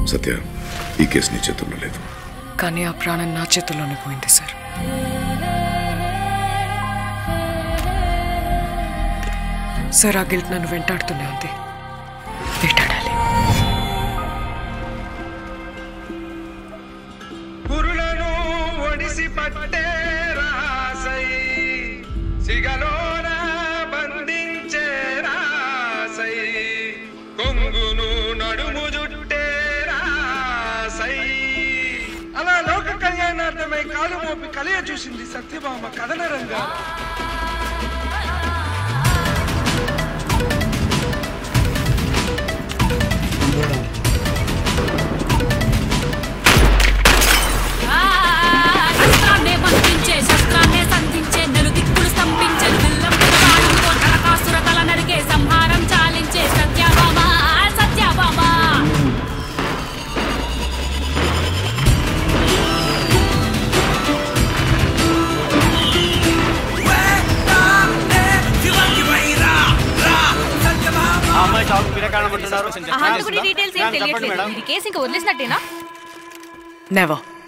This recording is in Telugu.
సత్య ఈ కేసు నీ చేతుల్లో లేదు కానీ ఆ ప్రాణం నా చేతుల్లోనే పోయింది సార్ సార్ ఆ గిల్ట్ నన్ను వెంటాడుతూనే ఉంది వేటాడాలి పురులను ఒడిసి పట్టే రాసై సిగలోన బంధించే రాసై కొంగును నడుము జుట్టే రాసై అలా లోక కళ్యాణార్థమై కాలు మోపి కలియ చూసింది సత్యభామ కథన రంగా శస్త్రాన్నే బంధించే శస్త్రాన్నే సంధించే నలుదిక్కులు స్తంభించే విల్లం పిల్లవాడితో నరకాసుర తల నరికే సంహారం చాలించే సత్యభామ సత్యభామ డీటెయిల్స్ ఏం తెలియట్లేదు ఇది కేసు ఇంకా వదిలేసినట్టేనా నెవర్